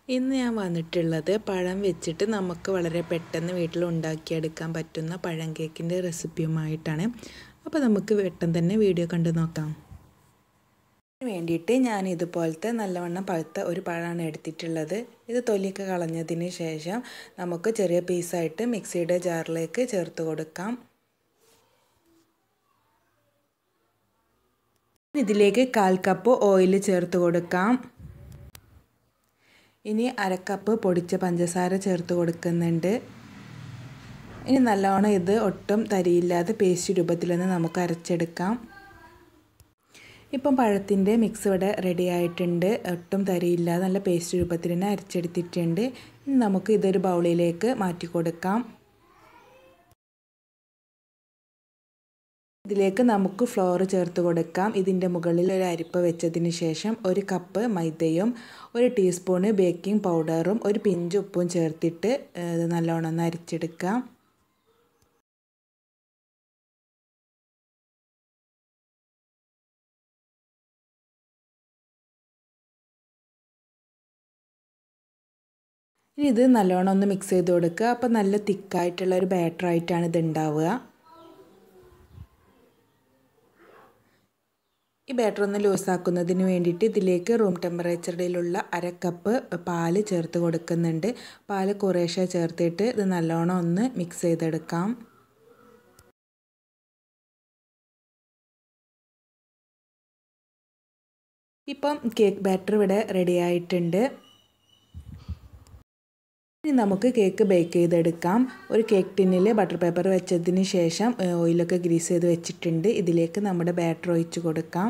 ഇന്ന് ഞാൻ വന്നിട്ടുള്ളത് പഴം വെച്ചിട്ട് നമുക്ക് വളരെ പെട്ടെന്ന് വീട്ടിൽ ഉണ്ടാക്കിയെടുക്കാൻ പറ്റുന്ന പഴം കേക്കിൻ്റെ റെസിപ്പിയുമായിട്ടാണ് അപ്പോൾ നമുക്ക് പെട്ടെന്ന് തന്നെ വീഡിയോ കണ്ടു നോക്കാം അതിന് വേണ്ടിയിട്ട് ഞാൻ ഇതുപോലത്തെ നല്ലവണ്ണം പഴുത്ത ഒരു പഴമാണ് എടുത്തിട്ടുള്ളത് ഇത് തൊലിയൊക്കെ കളഞ്ഞതിന് ശേഷം നമുക്ക് ചെറിയ പീസായിട്ട് മിക്സിയുടെ ജാറിലേക്ക് ചേർത്ത് കൊടുക്കാം ഇതിലേക്ക് കാൽ കപ്പ് ഓയിൽ ചേർത്ത് കൊടുക്കാം ഇനി അരക്കപ്പ് പൊടിച്ച പഞ്ചസാര ചേർത്ത് കൊടുക്കുന്നുണ്ട് ഇനി നല്ലോണം ഇത് ഒട്ടും തരിയില്ലാതെ പേസ്റ്റ് രൂപത്തിൽ നിന്ന് നമുക്ക് അരച്ചെടുക്കാം ഇപ്പം പഴത്തിൻ്റെ മിക്സ് ഇവിടെ റെഡി ആയിട്ടുണ്ട് ഒട്ടും തരിയില്ലാതെ നല്ല പേസ്റ്റ് രൂപത്തിൽ തന്നെ അരച്ചെടുത്തിട്ടുണ്ട് ഇനി നമുക്ക് ഇതൊരു ബൗളിലേക്ക് മാറ്റി കൊടുക്കാം ഇതിലേക്ക് നമുക്ക് ഫ്ലോർ ചേർത്ത് കൊടുക്കാം ഇതിൻ്റെ മുകളിൽ ഒരു അരിപ്പ വെച്ചതിന് ശേഷം ഒരു കപ്പ് മൈദയും ഒരു ടീസ്പൂണ് ബേക്കിംഗ് പൗഡറും ഒരു പിഞ്ച് ഉപ്പും ചേർത്തിട്ട് ഇത് നല്ലോണം ഒന്ന് അരിച്ചെടുക്കാം ഇനി ഇത് നല്ലോണം ഒന്ന് മിക്സ് ചെയ്ത് കൊടുക്കുക അപ്പോൾ നല്ല തിക്കായിട്ടുള്ള ഒരു ബാറ്റർ ആയിട്ടാണ് ഇത് ഉണ്ടാവുക ഈ ബാറ്റർ ഒന്ന് ലൂസാക്കുന്നതിന് വേണ്ടിയിട്ട് ഇതിലേക്ക് റൂം ടെമ്പറേച്ചറിലുള്ള അര കപ്പ് പാല് ചേർത്ത് കൊടുക്കുന്നുണ്ട് പാല് കുറേശ്ശെ ചേർത്തിട്ട് ഇത് നല്ലോണം ഒന്ന് മിക്സ് ചെയ്തെടുക്കാം ഇപ്പം കേക്ക് ബാറ്റർ ഇവിടെ റെഡി ആയിട്ടുണ്ട് ഇനി നമുക്ക് കേക്ക് ബേക്ക് ചെയ്തെടുക്കാം ഒരു കേക്ക് ടിന്നിൽ ബട്ടർ പേപ്പർ വെച്ചതിന് ശേഷം ഓയിലൊക്കെ ഗ്രീസ് ചെയ്ത് വെച്ചിട്ടുണ്ട് ഇതിലേക്ക് നമ്മുടെ ബാറ്റർ ഒഴിച്ച് കൊടുക്കാം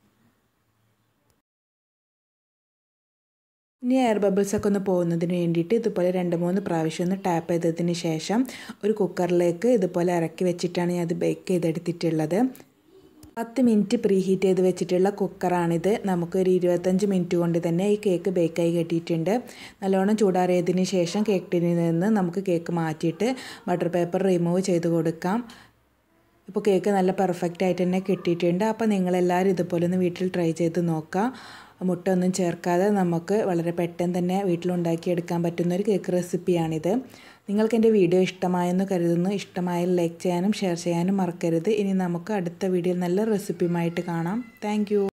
ഇനി എയർ ബബിൾസ് ഒക്കെ ഒന്ന് പോകുന്നതിന് വേണ്ടിയിട്ട് ഇതുപോലെ രണ്ട് മൂന്ന് പ്രാവശ്യം ഒന്ന് ടാപ്പ് ചെയ്തതിന് ശേഷം ഒരു കുക്കറിലേക്ക് ഇതുപോലെ ഇറക്കി വെച്ചിട്ടാണ് ഞാൻ അത് ബേക്ക് ചെയ്തെടുത്തിട്ടുള്ളത് പത്ത് മിനിറ്റ് പ്രീ ഹീറ്റ് ചെയ്ത് വെച്ചിട്ടുള്ള കുക്കറാണിത് നമുക്കൊരു ഇരുപത്തഞ്ച് മിനിറ്റ് കൊണ്ട് തന്നെ ഈ കേക്ക് ബേക്കായി കെട്ടിയിട്ടുണ്ട് നല്ലോണം ചൂടാറിയതിന് ശേഷം കേക്ക് ടിന്നിൽ നിന്ന് നമുക്ക് കേക്ക് മാറ്റിയിട്ട് ബട്ടർ പേപ്പർ റിമൂവ് ചെയ്ത് കൊടുക്കാം ഇപ്പോൾ കേക്ക് നല്ല പെർഫെക്റ്റ് ആയിട്ട് തന്നെ കിട്ടിയിട്ടുണ്ട് അപ്പോൾ നിങ്ങളെല്ലാവരും ഇതുപോലെ ഒന്ന് വീട്ടിൽ ട്രൈ ചെയ്ത് നോക്കാം മുട്ട ഒന്നും ചേർക്കാതെ നമുക്ക് വളരെ പെട്ടെന്ന് തന്നെ വീട്ടിലുണ്ടാക്കിയെടുക്കാൻ പറ്റുന്ന ഒരു കേക്ക് റെസിപ്പിയാണിത് നിങ്ങൾക്ക് എൻ്റെ വീഡിയോ ഇഷ്ടമായെന്ന് കരുതുന്നു ഇഷ്ടമായാൽ ലൈക്ക് ചെയ്യാനും ഷെയർ ചെയ്യാനും മറക്കരുത് ഇനി നമുക്ക് അടുത്ത വീഡിയോയിൽ നല്ല റെസിപ്പിയുമായിട്ട് കാണാം താങ്ക്